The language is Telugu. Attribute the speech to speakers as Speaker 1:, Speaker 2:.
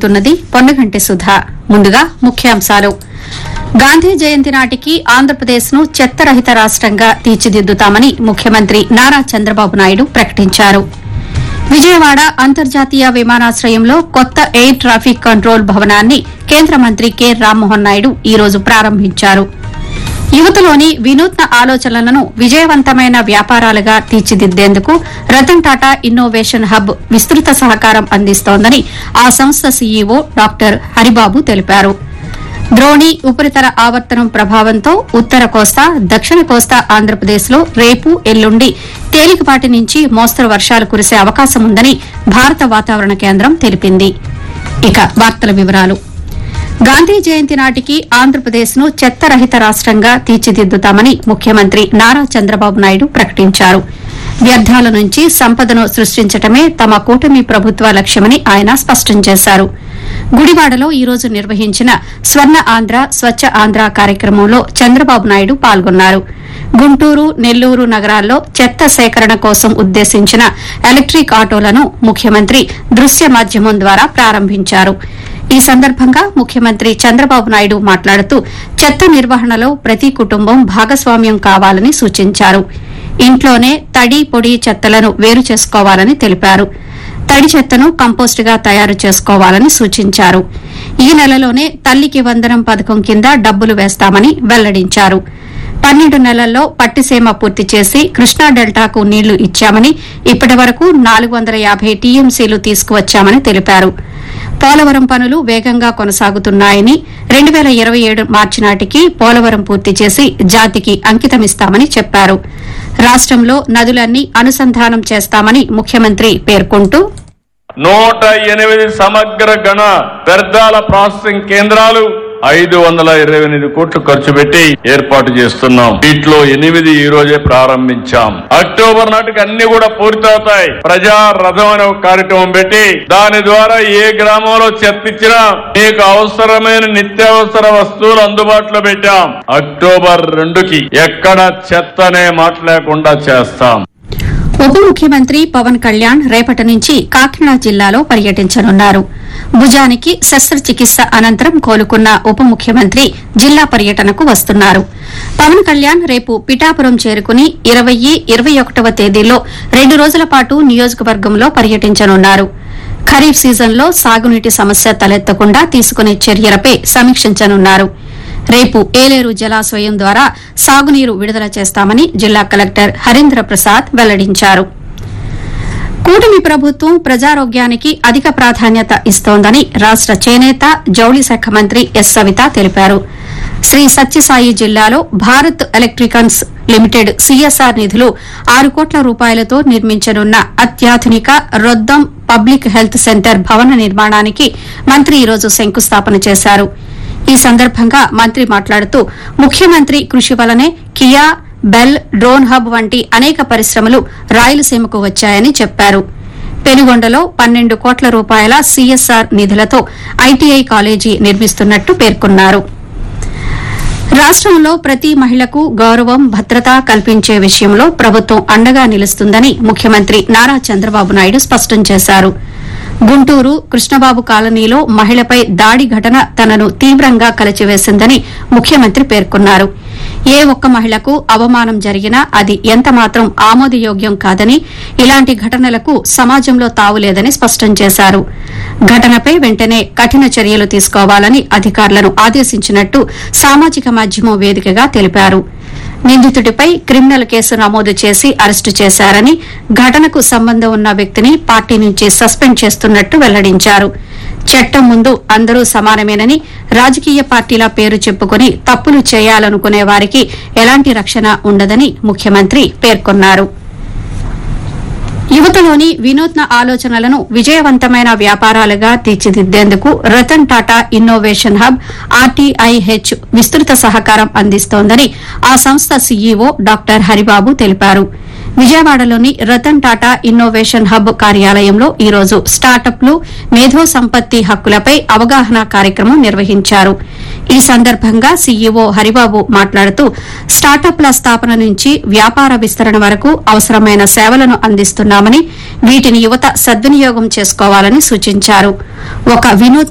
Speaker 1: చదువుతున్నది పొన్నగంటి సుధా ముందుగా ముఖ్యాంశాలు గాంధీ జయంతి నాటికి ఆంధ్రప్రదేశ్ ను చెత్తరహిత రాష్టంగా తీర్చిదిద్దుతామని ముఖ్యమంత్రి నారా చంద్రబాబు నాయుడు ప్రకటించారు విజయవాడ అంతర్జాతీయ విమానాశ్రయంలో కొత్త ఎయిర్ ట్రాఫిక్ కంట్రోల్ భవనాన్ని కేంద్ర మంత్రి కె రామ్మోహన్ నాయుడు ఈ రోజు ప్రారంభించారు యువతలోని వినూత్న ఆలోచనలను విజయవంతమైన వ్యాపారాలుగా తీర్చిదిద్దేందుకు రతన్ టాటా ఇన్నోవేషన్ హబ్ విస్తృత సహకారం అందిస్తోందని ఆ సంస్థ సీఈఓ డాక్టర్ హరిబాబు తెలిపారు ద్రోణి ఉపరితల ఆవర్తనం ప్రభావంతో ఉత్తర కోస్తా దక్షిణ కోస్తా ఆంధ్రప్రదేశ్లో రేపు ఎల్లుండి తేలికపాటి నుంచి మోస్తరు వర్షాలు కురిసే అవకాశం ఉందని భారత వాతావరణ కేంద్రం తెలిపింది ఇక వార్తల వివరాలు గాంధీ జయంతి నాటికి ఆంధ్రప్రదేశ్ ను చెత్తరహిత రాష్టంగా తీర్చిదిద్దుతామని ముఖ్యమంత్రి నారా చంద్రబాబు నాయుడు ప్రకటించారు వ్యర్థాల నుంచి సంపదను సృష్టించటమే తమ కూటమి ప్రభుత్వ లక్ష్యమని ఆయన స్పష్టం చేశారు గుడివాడలో ఈ రోజు నిర్వహించిన స్వర్ణ ఆంధ్ర స్వచ్ఛ ఆంధ్ర కార్యక్రమంలో చంద్రబాబు నాయుడు పాల్గొన్నారు గుంటూరు నెల్లూరు నగరాల్లో చెత్త సేకరణ కోసం ఉద్దేశించిన ఎలక్ట్రిక్ ఆటోలను ముఖ్యమంత్రి దృశ్య మాధ్యమం ద్వారా ప్రారంభించారు ఈ సందర్భంగా ముఖ్యమంత్రి చంద్రబాబు నాయుడు మాట్లాడుతూ చెత్త నిర్వహణలో ప్రతి కుటుంబం భాగస్వామ్యం కావాలని సూచించారు ఇంట్లోనే తడి పొడి చెత్తలను వేరు చేసుకోవాలని తెలిపారు తడి చెత్తను కంపోస్టుగా తయారు చేసుకోవాలని సూచించారు ఈ నెలలోనే తల్లికి వందనం పథకం కింద డబ్బులు వేస్తామని వెల్లడించారు పన్నెండు నెలల్లో పట్టిసీమ పూర్తి చేసి కృష్ణా డెల్టాకు నీళ్లు ఇచ్చామని ఇప్పటి వరకు నాలుగు వందల యాభై టీఎంసీలు తీసుకువచ్చామని తెలిపారు పోలవరం పనులు వేగంగా కొనసాగుతున్నాయని రెండు వేల ఇరవై ఏడు మార్చి నాటికి పోలవరం పూర్తి చేసి జాతికి అంకితమిస్తామని చెప్పారు రాష్టంలో నదులన్నీ అనుసంధానం చేస్తామని ముఖ్యమంత్రి పేర్కొంటూ
Speaker 2: నూట ఎనిమిది సమగ్ర గణ వ్యర్థాల ప్రాసెసింగ్ కేంద్రాలు ఐదు వందల ఇరవై ఎనిమిది కోట్లు ఖర్చు పెట్టి ఏర్పాటు చేస్తున్నాం వీటిలో ఎనిమిది ఈ రోజే ప్రారంభించాం అక్టోబర్ నాటికి అన్ని కూడా పూర్తవుతాయి ప్రజా రథం అనే ఒక కార్యక్రమం పెట్టి దాని ద్వారా ఏ గ్రామంలో చెత్త ఇచ్చినా మీకు అవసరమైన నిత్యావసర వస్తువులు అందుబాటులో పెట్టాం అక్టోబర్ రెండుకి ఎక్కడ చెత్త అనే మాట లేకుండా చేస్తాం
Speaker 1: ఉప ముఖ్యమంత్రి పవన్ కళ్యాణ్ రేపటి నుంచి కాకినాడ జిల్లాలో పర్యటించనున్నారు భుజానికి శస్త్రచికిత్స అనంతరం కోలుకున్న ఉప ముఖ్యమంత్రి జిల్లా పర్యటనకు వస్తున్నారు పవన్ కళ్యాణ్ రేపు పిఠాపురం చేరుకుని ఇరవై ఇరవై ఒకటవ తేదీలో రెండు రోజుల పాటు నియోజకవర్గంలో పర్యటించనున్నారు ఖరీఫ్ సీజన్లో సాగునీటి సమస్య తలెత్తకుండా తీసుకునే చర్యలపై సమీక్షించనున్నారు రేపు ఏలేరు జలాశయం ద్వారా సాగునీరు విడుదల చేస్తామని జిల్లా కలెక్టర్ హరీంద్ర ప్రసాద్ వెల్లడించారు కూటమి ప్రభుత్వం ప్రజారోగ్యానికి అధిక ప్రాధాన్యత ఇస్తోందని రాష్ట చేనేత జౌళి శాఖ మంత్రి ఎస్ సవిత తెలిపారు శ్రీ సత్యసాయి జిల్లాలో భారత్ ఎలక్ట్రికన్స్ లిమిటెడ్ సీఎస్ఆర్ నిధులు ఆరు కోట్ల రూపాయలతో నిర్మించనున్న అత్యాధునిక రొద్దం పబ్లిక్ హెల్త్ సెంటర్ భవన నిర్మాణానికి మంత్రి ఈరోజు శంకుస్థాపన చేశారు ఈ సందర్భంగా మంత్రి మాట్లాడుతూ ముఖ్యమంత్రి కృషి వలనే కియా బెల్ డ్రోన్ హబ్ వంటి అనేక పరిశ్రమలు రాయలసీమకు వచ్చాయని చెప్పారు పెనుగొండలో పన్నెండు కోట్ల రూపాయల సీఎస్ఆర్ నిధులతో ఐటీఐ కాలేజీ నిర్మిస్తున్నట్టు పేర్కొన్నారు రాష్టంలో ప్రతి మహిళకు గౌరవం భద్రత కల్పించే విషయంలో ప్రభుత్వం అండగా నిలుస్తుందని ముఖ్యమంత్రి నారా చంద్రబాబు నాయుడు స్పష్టం చేశారు గుంటూరు కృష్ణబాబు కాలనీలో మహిళపై దాడి ఘటన తనను తీవ్రంగా కలిచివేసిందని ముఖ్యమంత్రి పేర్కొన్నారు ఏ ఒక్క మహిళకు అవమానం జరిగినా అది ఎంతమాత్రం ఆమోదయోగ్యం కాదని ఇలాంటి ఘటనలకు సమాజంలో తావులేదని స్పష్టం చేశారు ఘటనపై వెంటనే కఠిన చర్యలు తీసుకోవాలని అధికారులను ఆదేశించినట్టు సామాజిక మాధ్యమం వేదికగా తెలిపారు నిందితుడిపై క్రిమినల్ కేసు నమోదు చేసి అరెస్టు చేశారని ఘటనకు సంబంధం ఉన్న వ్యక్తిని పార్టీ నుంచి సస్పెండ్ చేస్తున్నట్టు వెల్లడించారు చట్టం ముందు అందరూ సమానమేనని రాజకీయ పార్టీల పేరు చెప్పుకుని తప్పులు చేయాలనుకునే వారికి ఎలాంటి రక్షణ ఉండదని ముఖ్యమంత్రి పేర్కొన్నారు యువతలోని వినూత్న ఆలోచనలను విజయవంతమైన వ్యాపారాలుగా తీర్చిదిద్దేందుకు Ratan Tata innovation hub R T I H విస్తృత సహకారం అందిస్తోందని ఆ సంస్థ సీఈఓ డాక్టర్ హరిబాబు తెలిపారు విజయవాడలోని రతన్ టాటా ఇన్నోవేషన్ హబ్ కార్యాలయంలో ఈ రోజు స్టార్టప్లు మేధో సంపత్తి హక్కులపై అవగాహన కార్యక్రమం నిర్వహించారు ఈ సందర్భంగా సీఈఓ హరిబాబు మాట్లాడుతూ స్టార్టప్ల స్థాపన నుంచి వ్యాపార విస్తరణ వరకు అవసరమైన సేవలను అందిస్తున్నామని వీటిని యువత సద్వినియోగం చేసుకోవాలని సూచించారు ఒక వినూత్న